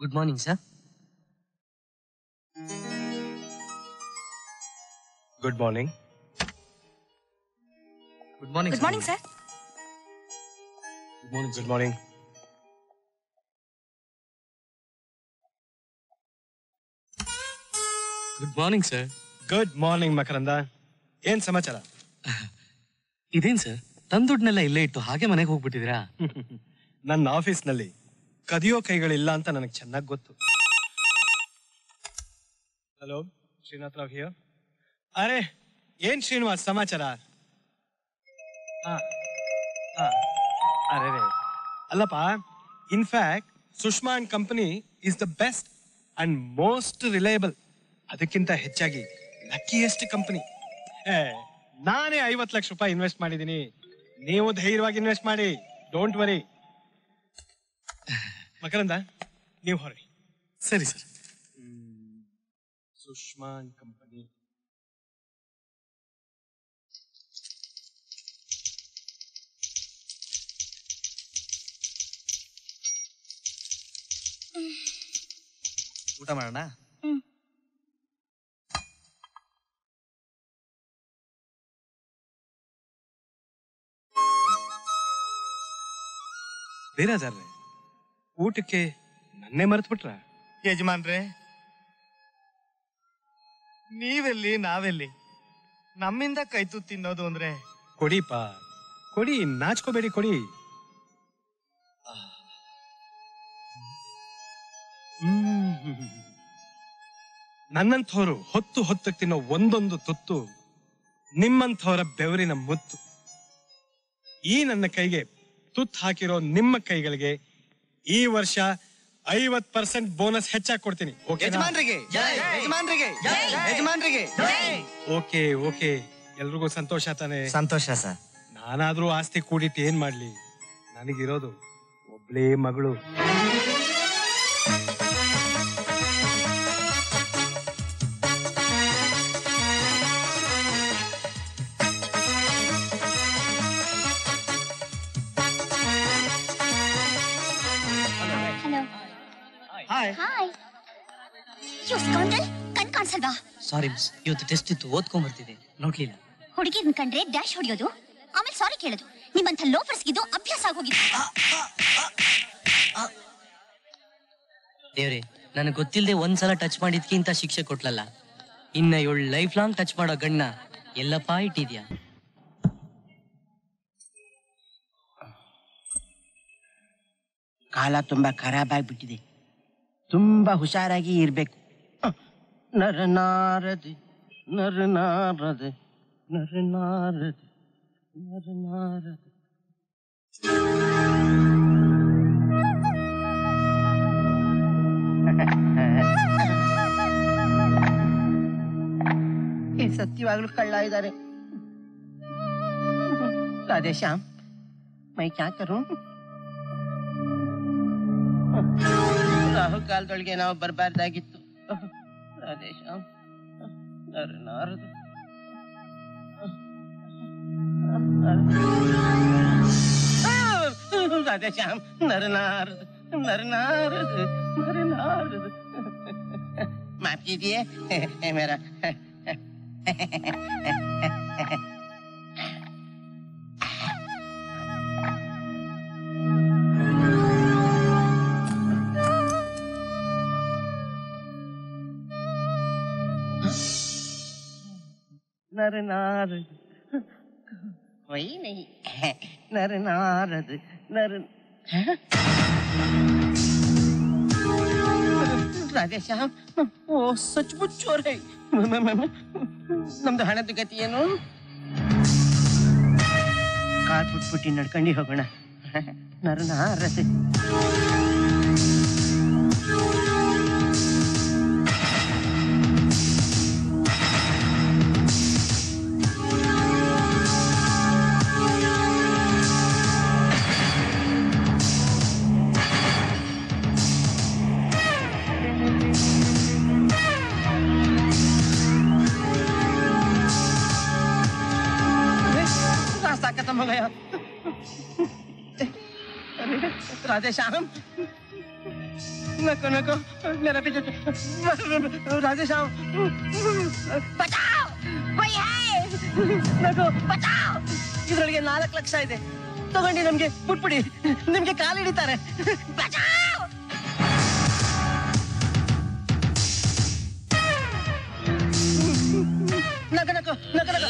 Good morning sir good morning good morning good morning sir good morning good morning good morning sir good morning Makaranda ಏನ್ ಸಮಾಚಾರ ಇದೇನ್ sir ತಂದುಡ್ನೆಲ್ಲ ಇಲ್ಲೇ ಇಟ್ಟು ಹಾಗೆ ಮನೆಗೆ ಹೋಗ್ಬಿಟ್ಟಿದ್ದೀರಾ ನನ್ನ ಆಫೀಸ್ನಲ್ಲಿ ಕದಿಯೋ ಕೈಗಳಿಲ್ಲ ಅಂತ ನನಗೆ ಚೆನ್ನಾಗಿ ಗೊತ್ತು ಹಲೋ ಶ್ರೀನಾಥ್ ರಾವ್ ಹಿಯರ್ ಅರೆ ಏನ್ ಶ್ರೀನಿವಾಸ್ ಸಮಾಚಾರ ಹಾ ಹಾ ಅರೆ ರೇ ಅಲ್ಲಪ್ಪ in fact Sushma and company is the best and most reliable ಅದಕ್ಕಿಂತ ಹೆಚ್ಚಾಗಿ ಲಕ್ಕಿಯೆಸ್ಟ್ ಕಂಪನಿ ನಾನೇ ಐವತ್ತು ಲಕ್ಷ ರೂಪಾಯಿ ಇನ್ವೆಸ್ಟ್ ಮಾಡಿದ್ದೀನಿ ನೀವು ಧೈರ್ಯವಾಗಿ ಇನ್ವೆಸ್ಟ್ ಮಾಡಿ ಡೋಂಟ್ ವರಿ ಮಕರಂದ ನೀವು ಹೊರಡಿ ಸರಿ ಸರ್ ಸುಷ್ಮಾ ಅಂಡ್ ಕಂಪನಿ ಊಟ ಮಾಡೋಣ ಬೇರಾಜಾರ್ರೆ ಊಟಕ್ಕೆ ನನ್ನೇ ಮರೆತು ಬಿಟ್ರ ಯಜಮಾನ್ರೆ ನೀವೆಲ್ಲಿ ನಾವೆಲ್ಲಿ ನಮ್ಮಿಂದ ಕೈತು ತಿನ್ನೋದು ಅಂದ್ರೆ ಕೊಡಿಪ ಕೊಡಿ ನಾಚ್ಕೋಬೇಡಿ ಕೊಡಿ ಹ್ಮ್. ನನ್ನಂಥವ್ರು ಹೊತ್ತು ಹೊತ್ತಕ್ಕೆ ತಿನ್ನೋ ಒಂದೊಂದು ತುತ್ತು ನಿಮ್ಮಂಥವರ ಬೆವರಿನ ಮುತ್ತು ಈ ನನ್ನ ಕೈಗೆ ತುತ್ತು ಹಾಕಿರೋ ನಿಮ್ಮ ಕೈಗಳಿಗೆ ಈ ವರ್ಷ ಐವತ್ ಪರ್ಸೆಂಟ್ ಬೋನಸ್ ಹೆಚ್ಚಾಗಿ ಕೊಡ್ತೀನಿ ಓಕೆನಾ? ಯಜಮಾನ್ರಿಗೆ ಯಜಮಾನ್ರಿಗೆ ಯಜಮಾನ್ರಿಗೆ ಓಕೆ ಓಕೆ ಎಲ್ರಿಗೂ ಸಂತೋಷ ತಾನೆ ಸಂತೋಷ ಸರ್ ನಾನಾದ್ರೂ ಆಸ್ತಿ ಕೂಡಿಟ್ಟು ಏನ್ ಮಾಡ್ಲಿ ನನಗಿರೋದು ಒಬ್ಳೇ ಮಗಳು hello hi hi you scoundrel ಕಣ್ ಕಾಣಿಸಲ್ವಾ ಸಾರಿ ಮಿಸ್ ಇವತ್ತು ಟೆಸ್ಟ್ ಇತ್ತು ಓದ್ಕೊಂಡ್ ಬರ್ತಿದ್ದೆ ನೋಡ್ಲಿಲ್ಲ ಹುಡುಗಿರ್ನ ಕಂಡ್ರೆ ಡ್ಯಾಶ್ ಹೊಡಿಯೋದು ಆಮೇಲೆ ಸಾರಿ ಕೇಳೋದು ನಿಮ್ಮಂಥ ಲೋಫರ್ಸ್ಗಿದು ಅಭ್ಯಾಸ ಆಗೋಗಿದೆ ದೇವ್ರೆ ನನಗೆ ಗೊತ್ತಿಲ್ಲದೆ ಒಂದ್ಸಲ ಟಚ್ ಮಾಡಿದ್ಕಿಂತ ಶಿಕ್ಷೆ ಕೊಟ್ಲಲ್ಲ ಇನ್ನ ಏಳು ಲೈಫ್ ಲಾಂಗ್ ಟಚ್ ಮಾಡೋ ಗಣ್ಣ ಎಲ್ಲಪ್ಪ ಇಟ್ಟಿದ್ಯಾ ಕಾಲ ತುಂಬಾ ಖರಾಬ್ ಆಗ್ಬಿಟ್ಟಿದೆ ತುಂಬಾ ಹುಷಾರಾಗಿ ಇರ್ಬೇಕು ನರನಾರದೆ ನರನಾರದೆ ನರನಾರದೆ ನರನಾರದೆ ಏ ಸತ್ಯವಾಗ್ಲೂ ಕಳ್ಳ ಇದ್ದಾರೆ ರಾಧೇಶ್ಯಾಮ್ ಮೈ ಕ್ಯಾ ಕರು ರಾಹುಕಾಲದೊಳಗೆ ನಾವು ಬರಬಾರ್ದಾಗಿತ್ತು ರಾಧೇಶ್ಯಾಮ್ ನರನಾರದು ರಾಧೇಶ್ಯಾಮ್ ನರನಾರದು ನರನಾರದು ನರನಾರದು माफ कीजिए मेरा नर नारद वही नहीं नर नारद नर ರಾಧೆ ಶ್ಯಾಮ್ ಓ ಸಚ್ಮುಚ್ ಚೋರ್ ಹೈ ನಮ್ದು ಹಣದ ಗತಿ ಏನು ಕಾರ್ ಬಿಟ್ಬಿಟ್ಟು ನಡ್ಕೊಂಡು ಹೋಗೋಣ ನರನಾರದೆ रास्ता खत्म हो गया अरे राधे श्याम नको नको मेरा पीछे राजेश आओ ಬಚಾವ್ ಕೊಯ್ ಹೈ नको ಇದ್ರೊಳಗೆ ನಾಲ್ಕು ಲಕ್ಷ ಇದೆ ತಗೊಂಡಿ ನಮ್ಗೆ ಬಿಟ್ಬಿಡಿ ನಿಮ್ಗೆ ಕಾಲು ಹಿಡಿತಾರೆ ಬಚಾವ್ ನಕ ನಕ ನಕ ನಕ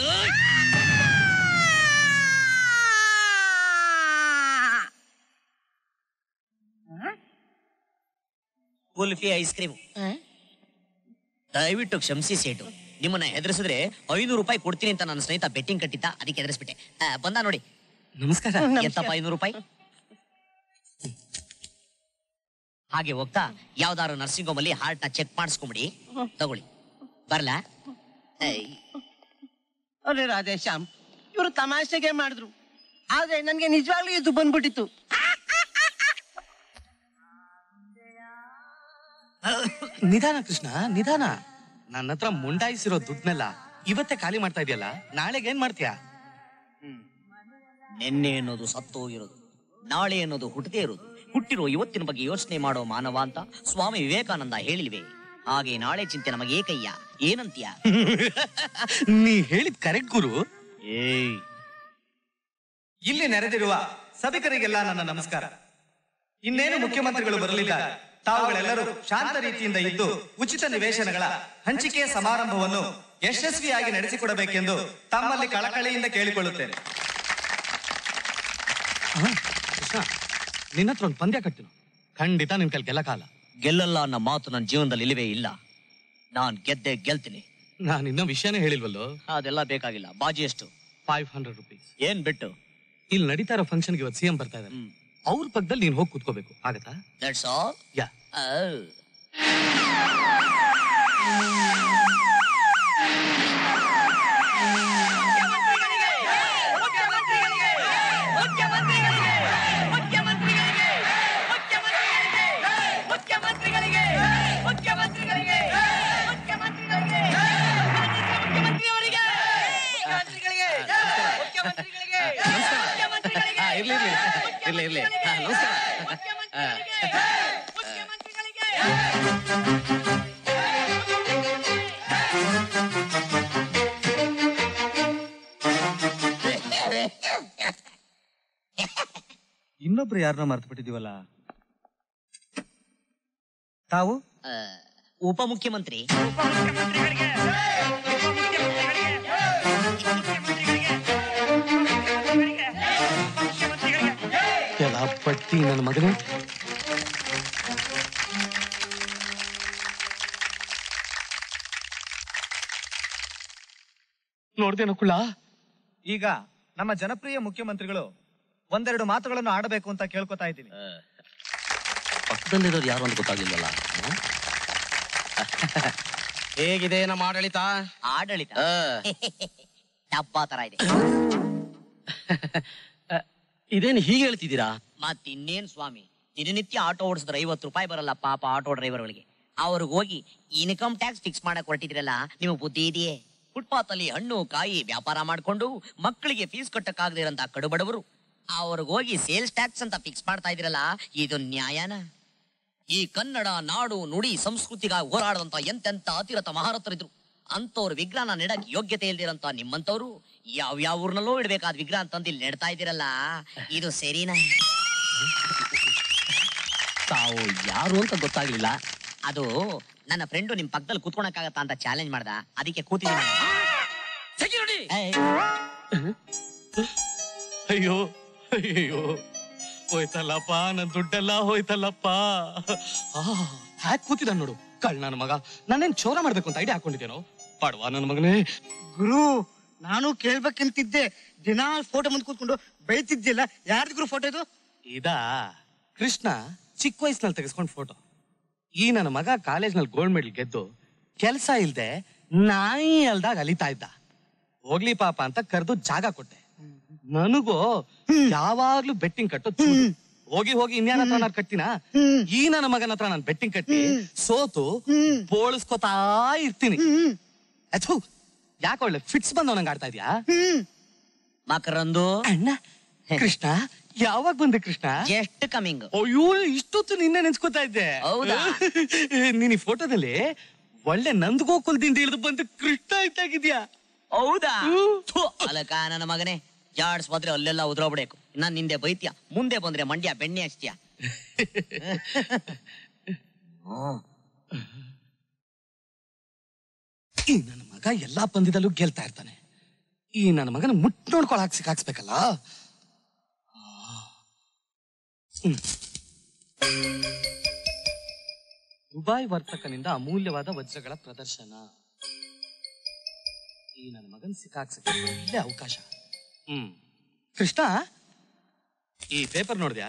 ಕುಲ್ಫಿ ಐಸ್ ಕ್ರೀಮ್ ದಯವಿಟ್ಟು ಕ್ಷಮಿಸಿ ಸೇಟು ನಿಮ್ಮನ್ನ ಹೆದರಿಸಿದ್ರೆ ಐನೂರು ರೂಪಾಯಿ ಕೊಡ್ತೀನಿ ಅಂತ ನನ್ನ ಸ್ನೇಹಿತ ಬೆಟ್ಟಿಂಗ್ ಕಟ್ಟಿದ್ದ ಅದಕ್ಕೆ ಹೆದರಿಸ್ಬಿಟ್ಟೆ ಆ, ಬಂದ ನೋಡಿ ನಮಸ್ಕಾರ ಎಂತಪ್ಪ ಐನೂರು ರೂಪಾಯಿ ಹಾಗೆ ಹೋಗ್ತಾ ಯಾವ್ದಾದ್ರು ನರ್ಸಿಂಗ್ ಹೋಮ್ ಅಲ್ಲಿ ಹಾರ್ಟ್ ನ ಚೆಕ್ ಮಾಡಿಸ್ಕೊಂಬಿಡಿ ತಗೊಳ್ಳಿ ಬರ್ಲಾ ಏಯ್, ಅರೆ ರಾಧೇಶ್ಯಾಮ್ ಇವರು ತಮಾಷೆಗೆ ಮಾಡಿದ್ರು ಆದ್ರೆ ನನ್ಗೆ ನಿಜವಾಗ್ಲೂ ಇದು ಬಂದ್ಬಿಟ್ಟಿತ್ತು ನಿಧಾನ ಕೃಷ್ಣ ನಿಧಾನ ನನ್ನ ಹತ್ರ ಮುಂಡಾಯಿಸಿರೋ ದುಡ್ಡನ್ನೆಲ್ಲ ಇವತ್ತೇ ಖಾಲಿ ಮಾಡ್ತಾ ಇದೆಯಲ್ಲ ನಾಳೆಗೆ ಏನ್ ಮಾಡ್ತೀಯಾ ನಿನ್ನೆ ಅನ್ನೋದು ಸತ್ತು ಹೋಗಿರೋದು ನಾಳೆ ಅನ್ನೋದು ಹುಟ್ಟದೇ ಇರೋದು ಹುಟ್ಟಿರೋ ಇವತ್ತಿನ ಬಗ್ಗೆ ಯೋಚನೆ ಮಾಡೋ ಮಾನವ ಅಂತ ಸ್ವಾಮಿ ವಿವೇಕಾನಂದ ಹೇಳಿಲ್ವೇ ಹಾಗೆ ನಾಳೆ ಚಿಂತೆ ನಮಗೆ ಏಕಯ್ಯ ಏನಂತೀಯ ನೀ ಹೇಳಿದ್ ಕರೆಕ್ಟ್ ಗುರು ಏಯ್ ಇಲ್ಲಿ ನೆರೆದಿರುವ ಸಭಿಕರಿಗೆಲ್ಲ ನನ್ನ ನಮಸ್ಕಾರ ಇನ್ನೇನು ಮುಖ್ಯಮಂತ್ರಿಗಳು ಬರಲಿದ್ದಾರೆ ತಾವುಗಳೆಲ್ಲರೂ ಶಾಂತ ರೀತಿಯಿಂದ ಇದ್ದು ಉಚಿತ ನಿವೇಶನಗಳ ಹಂಚಿಕೆ ಸಮಾರಂಭವನ್ನು ಯಶಸ್ವಿಯಾಗಿ ನಡೆಸಿಕೊಡಬೇಕೆಂದು ತಮ್ಮಲ್ಲಿ ಕಳಕಳಿಯಿಂದ ಕೇಳಿಕೊಳ್ಳುತ್ತೇನೆ ಕೃಷ್ಣ ನಿನ್ನ ಹತ್ರ ಒಂದು ಪಂದ್ಯ ಕಟ್ಟಿನ ಖಂಡಿತ ನಿನ್ ಕೈಲಿ ಗೆಲ್ಲಕಾಲ ಗೆಲ್ಲಲ್ಲ ಅನ್ನೋ ಮಾತು ನನ್ನ ಜೀವನದಲ್ಲಿ ಇಲ್ಲವೇ ಇಲ್ಲ ನಾನ್ ಗೆದ್ದೆ ಗೆಲ್ತೀನಿ ನಾನು ಇನ್ನೂ ವಿಷಯನೇ ಹೇಳಿಲ್ವಲ್ಲೋ ಅದೆಲ್ಲ ಬೇಕಾಗಿಲ್ಲ ಬಾಜಿ ಎಷ್ಟು ಫೈವ್ ಹಂಡ್ರೆಡ್ ರುಪೀಸ್ ಏನ್ ಬಿಟ್ಟು ಇಲ್ಲಿ ನಡೀತಾ ಇರೋ ಫಂಕ್ಷನ್ಗೆ ಇವತ್ತು ಸಿಎಂ ಬರ್ತಾ ಇದ್ದಾರೆ ಹ್ಮ್. ಅವ್ರ ಪಕ್ಕದಲ್ಲಿ ನೀನ್ ಹೋಗಿ ಕೂತ್ಕೋಬೇಕು ಆಗತ್ತಾ ದಟ್ಸ್ ಆಲ್ ಯಾ ಇರ್ಲಿ ಇರ್ಲಿ ಇರ್ಲಿ ಇರ್ಲಿ ಹಾ, ನಮಸ್ಕಾರ ಇನ್ನೊಬ್ರು ಯಾರನ್ನ ಮರ್ತು ಬಿಟ್ಟಿದೀವಲ್ಲ ತಾವು ಉಪಮುಖ್ಯಮಂತ್ರಿ ಎಲ್ಲ ಪಟ್ಟಿ ನನ್ನ ಮಗನೇ ನೋಡ್ದೇನೋ ಕುಳ್ಳ ಈಗ ನಮ್ಮ ಜನಪ್ರಿಯ ಮುಖ್ಯಮಂತ್ರಿಗಳು ಒಂದೆರಡು ಮಾತುಗಳನ್ನು ಆಡಬೇಕು ಅಂತ ಕೇಳ್ಕೊತಾ ಇದ್ದೀನಿ ಪಕ್ಕದಲ್ಲಿರೋದು ಯಾರು ಅಂತ ಗೊತ್ತಾಗ್ಲಿಲ್ವಲ್ಲ ಹೇಗಿದೆ ನಮ್ಮ ಆಡಳಿತ ಆಡಳಿತ ಡಬ್ಬಾ ತರ ಇದೆ ಇದೇನು ಹೀಗೆ ಹೇಳ್ತಿದ್ದೀರಾ ಮತ್ತಿನ್ನೇನ್ ಸ್ವಾಮಿ ದಿನನಿತ್ಯ ಆಟೋ ಓಡಿಸಿದ್ರೆ ಐವತ್ತು ರೂಪಾಯಿ ಬರಲ್ಲ ಪಾಪ ಆಟೋ ಡ್ರೈವರ್ಗಳಿಗೆ ಅವ್ರಿಗೆ ಹೋಗಿ ಇನ್ಕಮ್ ಟ್ಯಾಕ್ಸ್ ಫಿಕ್ಸ್ ಮಾಡಕ್ ಹೊರಟಿದ್ರಲ್ಲ ನಿಮಗೆ ಬುದ್ಧಿ ಇದೆಯೇ ಫುಟ್ಪಾತ್ ಅಲ್ಲಿ ಹಣ್ಣು ಕಾಯಿ ವ್ಯಾಪಾರ ಮಾಡ್ಕೊಂಡು ಮಕ್ಕಳಿಗೆ ಫೀಸ್ ಕಟ್ಟಕ್ಕಾಗದೇ ಇರೋಂತ ಕಡುಬಡವರು ಅವ್ರಿಗೆ ಹೋಗಿ ಸೇಲ್ಸ್ ಟ್ಯಾಕ್ಸ್ ಅಂತ ಫಿಕ್ಸ್ ಮಾಡ್ತಾ ಇದ್ರಲ್ಲ ಇದು ನ್ಯಾಯನ ಈ ಕನ್ನಡ ನಾಡು ನುಡಿ ಸಂಸ್ಕೃತಿಗಾಗಿ ಹೋರಾಡದಂತ ಎಂತೆಂತ ಅತಿರಥ ಮಹಾರಥರಿದ್ರು ಅಂತವ್ರ ವಿಗ್ರಹನ ನೆಡಕ್ ಯೋಗ್ಯತೆ ಇಲ್ದಿರಂತ ನಿಮ್ಮಂತವ್ರು ಯಾವ ಯಾವ ಊರ್ನಲ್ಲೋ ಇಡ್ಬೇಕಾದ ವಿಗ್ರಹ ಅಂತಂದು ಇಲ್ಲಿ ನೆಡ್ತಾ ಇದ್ದೀರಲ್ಲ ಇದು ಸರಿನಾ ತಾವು ಯಾರು ಅಂತ ಗೊತ್ತಾಗ್ಲಿಲ್ಲ ಅದು ನನ್ನ ಫ್ರೆಂಡು ನಿಮ್ ಪಕ್ಕದಲ್ಲಿ ಕೂತ್ಕೊಳಕ್ಕಾಗತ್ತಾ ಅಂತ ಚಾಲೆಂಜ್ ಮಾಡ್ದ ಅದಕ್ಕೆ ಕೂತಿದ್ದೀನಿ ಏಯ್, ಅಯ್ಯೋ ಅಯ್ಯೋ ಹೋಯ್ತಲ್ಲಪ್ಪ ನನ್ ದುಡ್ಡೆಲ್ಲ ಹೋಯ್ತಲ್ಲಪ್ಪ ಹ್ಯಾಕ್ ಕೂತಿದ ನೋಡು ಕಳ್ ನನ್ನ ಮಗ ನಾನೇನ್ ಚೋರ ಮಾಡ್ಬೇಕು ಅಂತ ಐಡಿಯಾ ಹಾಕೊಂಡಿದ್ದೇನೋ ಪಡ್ವಾ ನನ್ನ ಮಗನೇ ಗುರು ನಾನು ಕೇಳ್ಬೇಕಂತಿದ್ದೆ ದಿನ ಫೋಟೋ ಮುಂದೆ ಕೂತ್ಕೊಂಡು ಬೈತಿದ್ದಿಲ್ಲ ಯಾರ್ದು ಗುರು ಫೋಟೋ ಇದು ಇದಾ ಕೃಷ್ಣ ಚಿಕ್ಕ ವಯಸ್ಸಿನಲ್ಲಿ ತೆಗೆಸ್ಕೊಂಡ್ ಫೋಟೋ ಈ ನನ್ನ ಮಗ ಕಾಲೇಜ್ನಲ್ಲಿ ಗೋಲ್ಡ್ ಮೆಡಲ್ ಗೆದ್ದು ಕೆಲಸ ಇಲ್ದೆ ನಾಯಿ ಅಲ್ದಾಗ ಅಲಿತಾ ಇದ್ದ ಹೋಗ್ಲಿ ಪಾಪ ಅಂತ ಕರೆದು ಜಾಗ ಕೊಟ್ಟೆ ನನಗೂ ಯಾವಾಗ್ಲೂ ಬೆಟ್ಟಿಂಗ್ ಕಟ್ಟೋ ಚೂರು. ಹೋಗಿ ಹೋಗಿ ಇನ್ಯಾರ ಹತ್ರ ನಾನು ಕಟ್ಟಿನ ಈ ನನ್ನ ಮಗನ ಹತ್ರ ನಾನು ಬೆಟ್ಟಿಂಗ್ ಕಟ್ಟಿ ಸೋತು ಬೋಳಿಸ್ಕೊತಾ ಇರ್ತೀನಿ ಅಥು ಯಾಕೆ ಒಳ್ಳೆ ಫಿಟ್ಸ್ ಬಂದವ್ ನಂಗೆ ಆಡ್ತಾ ಇದ್ಯಾ ಮಕರಂದು ಅಣ್ಣ ಕೃಷ್ಣ ಯಾವಾಗ ಬಂದೆ ಕೃಷ್ಣ ಜಸ್ಟ್ ಕಮಿಂಗ್ ಅಯ್ಯೋ ಇಷ್ಟೊತ್ತು ನಿನ್ನೆ ನೆನ್ಸ್ಕೊತಾ ಇದ್ದೆ ಹೌದಾ? ನೀನ್ ಈ ಫೋಟೋದಲ್ಲಿ ಒಳ್ಳೆ ನಂದಗೋಕುಲದಿಂದ ಇಳಿದು ಬಂದು ಕೃಷ್ಣ ಇದ್ದಾಗಿದ್ಯಾ ಹೌದಾ ಹ್ಮ್. ಥು, ಅಲಕ ನನ್ನ ಮಗನೇ ಜಾಡ್ಸ್ ಬಂದ್ರೆ ಅಲ್ಲೆಲ್ಲ ಉದ್ರೋಗ್ಬಿಡ್ಬೇಕು ನಾನ್ ನಿಂದೆ ಬೈತ್ಯ ಮುಂದೆ ಬಂದ್ರೆ ಮಂಡ್ಯ ಬೆಣ್ಣೆ ಹಚ್ತೀಯ ಈ ನನ್ನ ಮಗ ಎಲ್ಲಾ ಪಂದ್ಯದಲ್ಲೂ ಗೆಲ್ತಾ ಇರ್ತಾನೆ ಈ ನನ್ನ ಮಗನ ಮುಟ್ ನೋಡ್ಕೊಳ್ ಹಾಕ್ಸಿ ಹಾಕ್ಸ್ಬೇಕಲ್ಲ ಹ್ಮ್. ದುಬಾಯ್ ವರ್ತಕನಿಂದ ಅಮೂಲ್ಯವಾದ ವಜ್ರಗಳ ಪ್ರದರ್ಶನ ಈ ನನ್ನ ಮಗನ್ ಸಿಕ್ಕಾಕ್ಸಕ್ಕೆ ಒಳ್ಳೆ ಅವಕಾಶ ಹ್ಮ್ ಕೃಷ್ಣ ಈ ಪೇಪರ್ ನೋಡಿದ್ಯಾ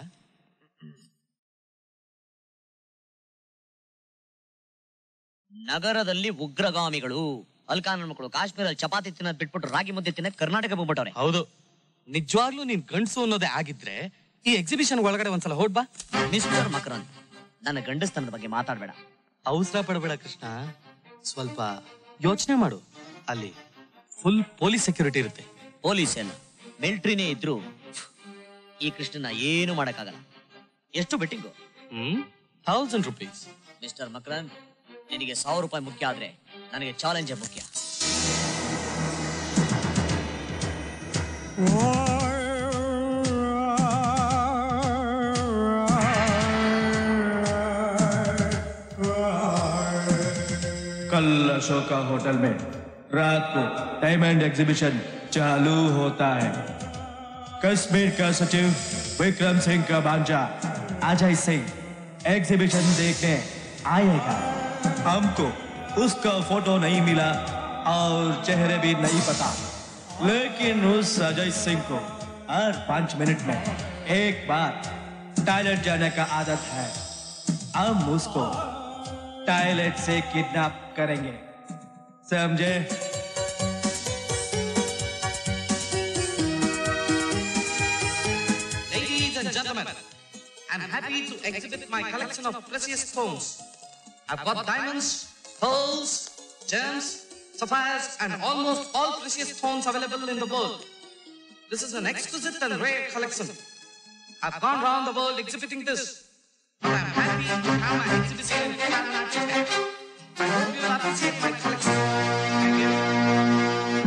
ನಗರದಲ್ಲಿ ಉಗ್ರಗಾಮಿಗಳು ಅಲ್ಕ ನನ್ನ ಮಕ್ಕಳು ಕಾಶ್ಮೀರಲ್ಲಿ ಚಪಾತಿ ತಿನ್ನೋದ್ ಬಿಟ್ಬಿಟ್ಟು ರಾಗಿ ಮುದ್ದೆ ತಿನ್ನಕ್ ಕರ್ನಾಟಕ ಬಂದ್ಬಿಟ್ಟವ್ರೆ ಹೌದು ನಿಜವಾಗ್ಲೂ ನೀನ್ ಗಂಡ್ಸು ಅನ್ನೋದೇ ಆಗಿದ್ರೆ ಈ ಎಕ್ಸಿಬಿಷನ್ ಒಳಗಡೆ ಒಂದ್ಸಲ ಹೊಡ್ ಬಾ ಮಿಸ್ಟರ್ ಮಕರನ್ ನನ್ನ ಗಂಡಸ್ತನದ ಬಗ್ಗೆ ಮಾತಾಡ್ಬೇಡ ಅವಸರ ಪಡಬೇಡ ಕೃಷ್ಣ ಸ್ವಲ್ಪ ಯೋಚನೆ ಮಾಡು ಅಲ್ಲಿ ಫುಲ್ ಪೊಲೀಸ್ ಸೆಕ್ಯೂರಿಟಿ ಇರುತ್ತೆ ಪೊಲೀಸ್ ಏನು ಮಿಲ್ಟ್ರಿನೇ ಇದ್ರು ಈ ಕೃಷ್ಣನ ಏನು ಮಾಡಕ್ಕಾಗಲ್ಲ ಎಷ್ಟು betting hmm thousand rupees mister Makaran ನಿನಗೆ ಸಾವಿರ ರೂಪಾಯಿ ಮುಖ್ಯ ಆದ್ರೆ ನನಗೆ ಚಾಲೆಂಜ್ ಮುಖ್ಯ कल अशोका होटल में रात को डायमंड एग्जीबिशन चालू होता है कश्मीर का सचिव विक्रम सिंह का भांजा अजय सिंह एग्जीबिशन देखने आएगा हमको उसका फोटो नहीं मिला और चेहरे भी नहीं पता लेकिन उस अजय सिंह को हर पांच मिनट में एक बार टॉयलेट जाने का आदत है हम उसको टॉयलेट से किडनैप करेंगे समझे Ladies and gentlemen, I'm happy to exhibit my collection of precious stones. I've got diamonds, pearls, gems, sapphires, and almost all precious stones available in the world. This is an exquisite and rare collection. I've gone around the world exhibiting this. But I'm happy to have my exhibition in Canada. I hope you'll appreciate my collection. Thank you.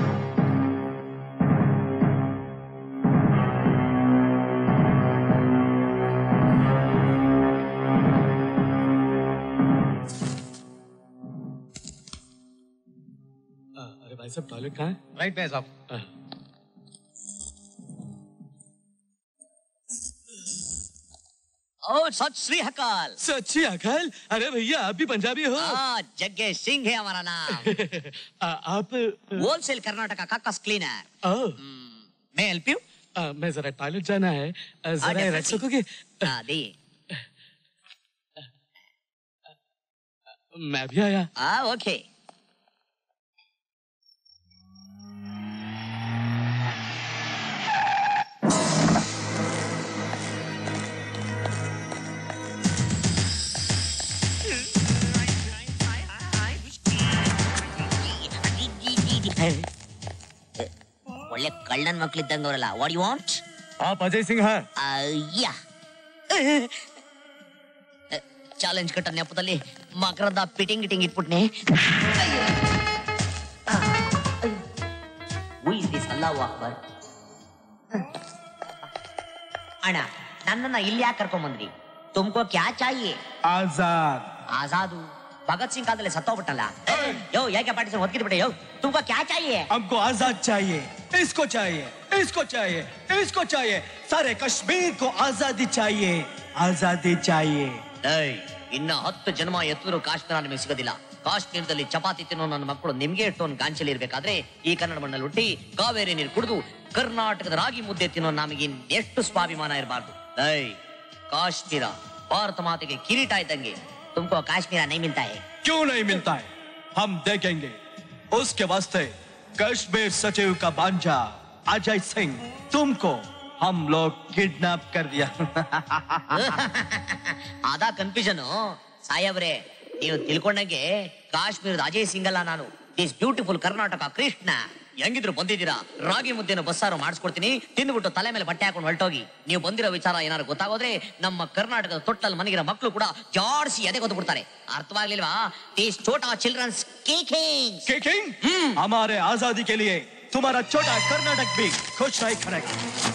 अरे भाई साहब toilet कहाँ है right base of ಓ ಸತ್ ಶ್ರೀ ಹಕಾಲ್ सच्ची अकल अरे भैया आप भी पंजाबी हो हाँ जग्गे सिंह है हमारा नाम आ, आप होलसेल कर्नाटका का कस क्लीनर ओ, मैं हेल्प यू आ, मैं जरा टॉयलेट जाना है आ, जरा definitely. रख सकोगे हाँ दी मैं भी आया हाँ ओके ಒಳ್ಳೆ ಕಳ್ಳನ್ ಮಕ್ಳಿದ್ದಂಗವ್ರಲ್ಲ ವಾಟ್ ಯು ವಾಂಟ್ आप अजय सिंह हैं ಅಯ್ಯ ಚಾಲೆಂಜ್ ಕಟ್ಟ ನೆಪದಲ್ಲಿ ಮಕರದ ಪಿಟಿಂಗ್ ಗಿಟಿಂಗ್ ಇಟ್ಬಿಟ್ನೆ ಅಲ್ಲಾಹು ಅಕ್ಬರ್ ಅಣ್ಣ ನನ್ನನ್ನ ಇಲ್ಲಿ ಯಾಕೆ ಕರ್ಕೊಂಡ್ ಬಂದ್ರಿ ತುಮ್ಕೋ ಕ್ಯಾ ಚಾಹಿಯೇ आजाद ಆಜಾದು ಭಗತ್ ಸಿಂಗ್ ಕಾಲದಲ್ಲಿ ಸತ್ತೋಗ್ಬಿಟ್ಟಲ್ಲ ಯೋ ಯಾಕೆ ಪಾಟಿಸಿ ಹೊತ್ಕಿದ್ ಬಿಟ್ಟೆ ಯೋ ತುಮ್ಕೋ ಕ್ಯಾ ಚಾಹಿಯೇ हमको आजाद चाहिए इसको चाहिए इसको चाहिए इसको चाहिए सारे कश्मीर को आजादी चाहिए आजादी चाहिए ಏಯ್ ಇನ್ನ ಹತ್ತು ಜನ್ಮ ಎತ್ತಿದ್ರು ಕಾಶ್ಮೀರ ನಿಮಗೆ ಸಿಗೋದಿಲ್ಲ ಕಾಶ್ಮೀರದಲ್ಲಿ ಚಪಾತಿ ತಿನ್ನೋ ನನ್ನ ಮಕ್ಕಳು ನಿಮ್ಗೆ ಇಷ್ಟೊಂದು ಗಾಂಚಲಿ ಇರ್ಬೇಕಾದ್ರೆ ಈ ಕನ್ನಡ ಮಣ್ಣಲ್ಲಿ ಹುಟ್ಟಿ ಕಾವೇರಿ ನೀರು ಕುಡಿದು ಕರ್ನಾಟಕದ ರಾಗಿ ಮುದ್ದೆ ತಿನ್ನೋ ನಮಗೆ ಎಷ್ಟು ಸ್ವಾಭಿಮಾನ ಇರಬಾರ್ದು ಏಯ್ ಕಾಶ್ಮೀರ ಭಾರತ ಮಾತೆಗೆ ಕಿರೀಟ ಇದ್ದಂಗೆ ತುಮಕೋ ಕಾಶ್ಮೀರ ನೈ ಮಿಲ್ತಾ ಹೈ क्यों नहीं मिलता है हम देखेंगे उसके वास्ते कश्मीर सचिव का बांझा अजय सिंह तुमको हम लोग किडनैप कर दिया ಅದ ಕನ್ಫ್ಯೂಷನ್ ಸಾಯಬ್ರೆ ನೀವು ತಿಳ್ಕೊಂಡಂಗೆ ಕಾಶ್ಮೀರದ ಅಜಯ್ ಸಿಂಗ್ ಅಲ್ಲ ನಾನು ದಿಸ್ ಬ್ಯೂಟಿಫುಲ್ ಕರ್ನಾಟಕ ಕೃಷ್ಣ ಹೆಂಗಿದ್ರು ಬಂದಿದ್ದೀರಾ ರಾಗಿ ಮುದ್ದೆನ ಬಸ್ಸಾರು ಮಾಡಿಸ್ಕೊಡ್ತೀನಿ ತಿಂದ್ಬಿಟ್ಟು ತಲೆ ಮೇಲೆ ಬಟ್ಟೆ ಹಾಕೊಂಡು ಹೊರಟೋಗಿ ನೀವು ಬಂದಿರೋ ವಿಚಾರ ಏನಾದ್ರು ಗೊತ್ತಾಗೋದ್ರೆ ನಮ್ಮ ಕರ್ನಾಟಕದ ತೊಟ್ಟಲ್ ಮನೆಗಿರೋ ಮಕ್ಕಳು ಕೂಡ ಜಾಡ್ಸಿ ಎದೆ ಗೊತ್ತು ಬಿಡ್ತಾರೆ ಅರ್ಥವಾಗ್ಲಿಲ್ವಾ ದೀಸ್ ಚೋಟಾ ಚಿಲ್ಡ್ರನ್ಸ್ ಕೇಕಿಂಗ್ किंग हमारे आजादी के लिए तुम्हारा छोटा कर्नाटक भी खुश रहे करेक्ट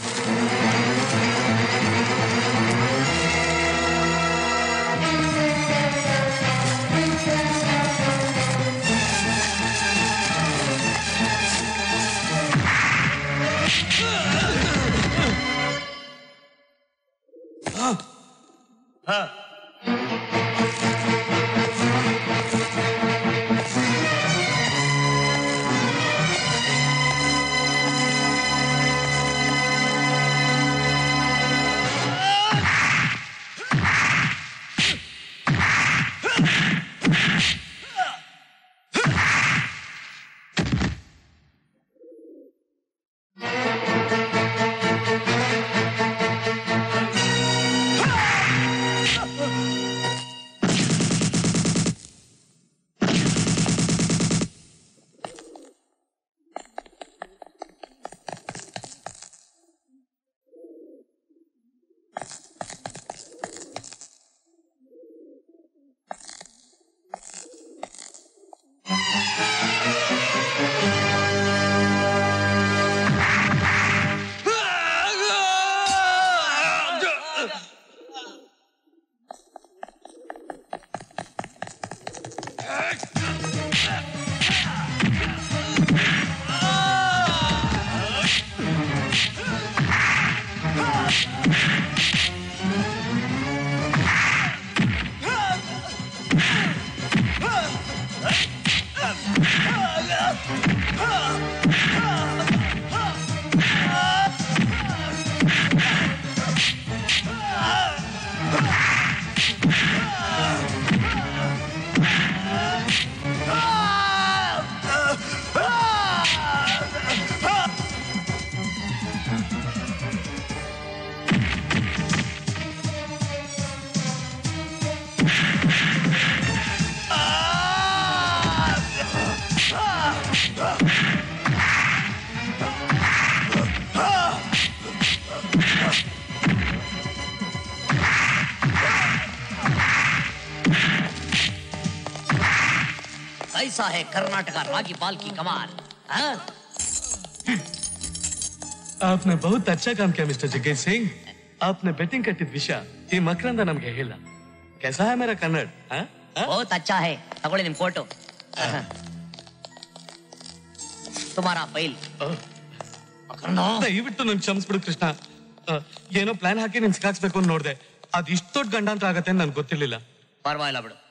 कैसा है कर्नाटका रागी बाल की कमाल हाँ? आपने बहुत अच्छा काम किया मिस्टर जग्गेश सिंह आपने ಬೆಟ್ಟಿಂಗ್ ಕಟ್ಟಿದ ವಿಷಯ ಈ ಮಕ್ರಂದ ನಮ್ಗೆ ಹೇಳಿಲ್ಲ कैसा है मेरा ಕನ್ನಡ हाँ? हाँ? बहुत अच्छा है ತಗೊಳ್ಳಿ ನಿಮ್ ಫೋಟೋ ತುಮಾರಾ ಫೈಲ್ ಓಹ್. ದಯವಿಟ್ಟು ನನ್ ಕ್ಷಮಿಸ್ಬಿಡು ಕೃಷ್ಣ ಆ, ಏನೋ ಪ್ಲಾನ್ ಹಾಕಿ ನಿನ್ ಸಿಕ್ಕಾಕ್ಸ್ಬೇಕು ಅಂತ ನೋಡ್ದೆ ಅದ್ ಇಷ್ಟು ದೊಡ್ಡ ಗಂಡ ಅಂತ ಆಗತ್ತೆ ಅಂತ ನನ್ಗೆ ಗೊತ್ತಿರ್ಲಿಲ್ಲ ಪರವಾಗಿಲ್ಲ ಬಿಡು